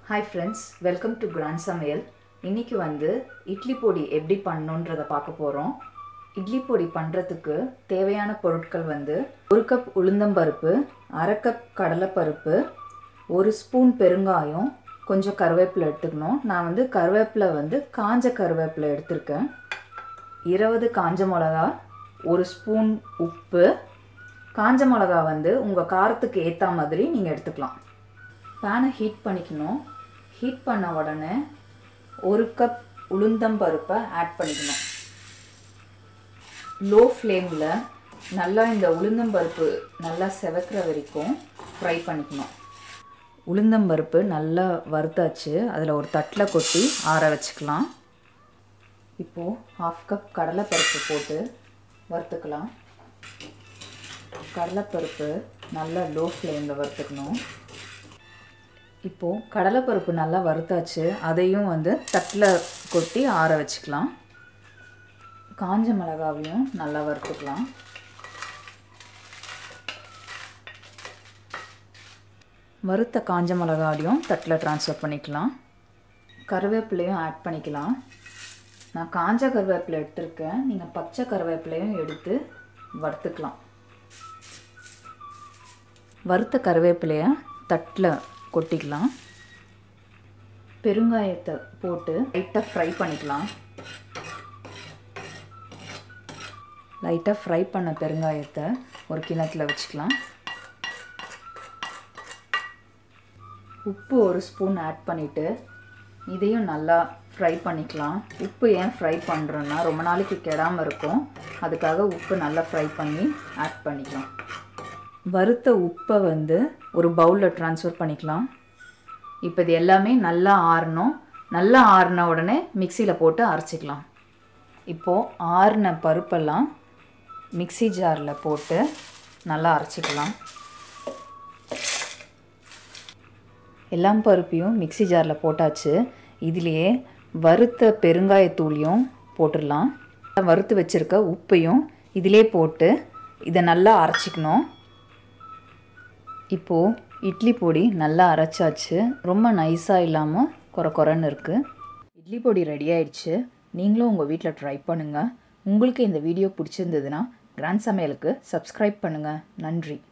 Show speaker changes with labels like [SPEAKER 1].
[SPEAKER 1] hi friends welcome to grand சமையல் இன்னைக்கு வந்து இட்லி பொடி எப்படி பண்ணணுன்றதை பார்க்க போகிறோம் இட்லி பொடி பண்ணுறதுக்கு தேவையான பொருட்கள் வந்து ஒரு கப் உளுந்தம்பருப்பு அரை கப் கடலைப்பருப்பு ஒரு ஸ்பூன் பெருங்காயம் கொஞ்சம் கருவேப்பிலை எடுத்துக்கணும் நான் வந்து கருவேப்பிலை வந்து காஞ்ச கருவேப்பிலை எடுத்திருக்கேன் இருபது காஞ்ச மிளகா ஒரு ஸ்பூன் உப்பு காஞ்ச மிளகா வந்து உங்கள் காரத்துக்கு ஏற்ற மாதிரி நீங்கள் எடுத்துக்கலாம் பேனை ஹீட் பண்ணிக்கணும் ஹீட் பண்ண உடனே ஒரு கப் உளுந்தம்பருப்பை ஆட் பண்ணிக்கணும் லோ ஃப்ளேமில் நல்லா இந்த உளுந்தம்பருப்பு நல்லா செவக்கிற வரைக்கும் ஃப்ரை பண்ணிக்கணும் உளுந்தம்பருப்பு நல்லா வறுத்தாச்சு அதில் ஒரு தட்டில் கொட்டி ஆற வச்சுக்கலாம் இப்போது ஹாஃப் கப் கடலைப்பருப்பு போட்டு வறுத்துக்கலாம் கடலைப்பருப்பு நல்லா லோ ஃப்ளேமில் வறுத்துக்கணும் இப்போது கடலைப்பருப்பு நல்லா வறுத்தாச்சு அதையும் வந்து தட்டில் கொட்டி ஆற வச்சுக்கலாம் காஞ்ச மிளகாவையும் நல்லா வறுத்துக்கலாம் வறுத்த காஞ்ச மிளகாவையும் தட்டில் ட்ரான்ஸ்ஃபர் பண்ணிக்கலாம் கருவேப்பிலையும் ஆட் பண்ணிக்கலாம் நான் காஞ்ச கருவேப்பிலை எடுத்திருக்கேன் நீங்கள் பச்சை கருவேப்பிலையும் எடுத்து வறுத்துக்கலாம் வறுத்த கருவேப்பிலையை தட்டில் கொட்டிக்கலாம் பெருங்காயத்தை போட்டு லைட்டாக ஃப்ரை பண்ணிக்கலாம் லைட்டாக ஃப்ரை பண்ண பெருங்காயத்தை ஒரு கிணத்துல வச்சுக்கலாம் உப்பு ஒரு ஸ்பூன் ஆட் பண்ணிவிட்டு இதையும் நல்லா ஃப்ரை பண்ணிக்கலாம் உப்பு ஏன் ஃப்ரை பண்ணுறோன்னா ரொம்ப நாளைக்கு கெடாமல் இருக்கும் அதுக்காக உப்பு நல்லா ஃப்ரை பண்ணி ஆட் பண்ணிக்கலாம் வறுத்த உப்பை வந்து ஒரு பவுலில் ட்ரான்ஸ்ஃபர் பண்ணிக்கலாம் இப்போ இது எல்லாமே நல்லா ஆறணும் நல்லா ஆறின உடனே மிக்சியில் போட்டு அரைச்சிக்கலாம் இப்போது ஆறின பருப்பெல்லாம் மிக்சி ஜாரில் போட்டு நல்லா அரைச்சிக்கலாம் எல்லாம் பருப்பையும் மிக்சி ஜாரில் போட்டாச்சு இதுலேயே வறுத்த பெருங்காயத்தூளியும் போட்டுடலாம் வறுத்து வச்சுருக்க உப்பையும் இதிலே போட்டு இதை நல்லா அரைச்சிக்கணும் இப்போது இட்லி பொடி நல்லா அரைச்சாச்சு ரொம்ப நைஸாக இல்லாமல் குறை குறைன்னு இருக்குது இட்லி பொடி ரெடி ஆயிடுச்சு நீங்களும் உங்கள் வீட்டில் ட்ரை பண்ணுங்கள் உங்களுக்கு இந்த வீடியோ பிடிச்சிருந்ததுன்னா கிராண்ட் சமையலுக்கு சப்ஸ்கிரைப் பண்ணுங்கள் நன்றி